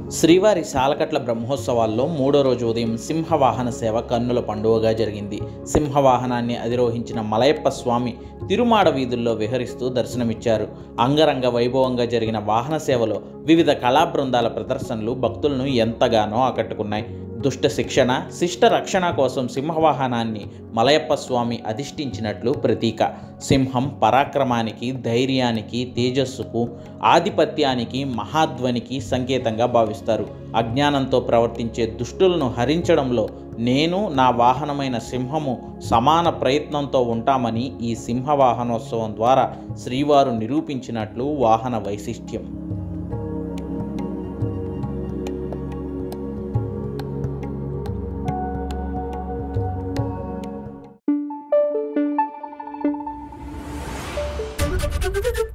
శ్రీవారి సాలకట్ల బ్రహ్మోత్సవాల్లో మూడో రోజు ఉదయం సింహవాహన సేవ కన్నుల పండుగగా జరిగింది సింహవాహనాన్ని అధిరోహించిన మలయప్ప స్వామి తిరుమాడ వీధుల్లో విహరిస్తూ దర్శనమిచ్చారు అంగరంగ వైభవంగా జరిగిన వాహన సేవలో వివిధ కళా బృందాల ప్రదర్శనలు భక్తులను ఎంతగానో ఆకట్టుకున్నాయి దుష్ట శిక్షణ శిష్ట రక్షణ కోసం సింహవాహనాన్ని మలయప్ప స్వామి అధిష్ఠించినట్లు ప్రతీక సింహం పరాక్రమానికి ధైర్యానికి తేజస్సుకు ఆధిపత్యానికి మహాధ్వనికి సంకేతంగా భావిస్తారు అజ్ఞానంతో ప్రవర్తించే దుష్టులను హరించడంలో నేను నా వాహనమైన సింహము సమాన ప్రయత్నంతో ఉంటామని ఈ సింహవాహనోత్సవం ద్వారా శ్రీవారు నిరూపించినట్లు వాహన వైశిష్ట్యం Thank you.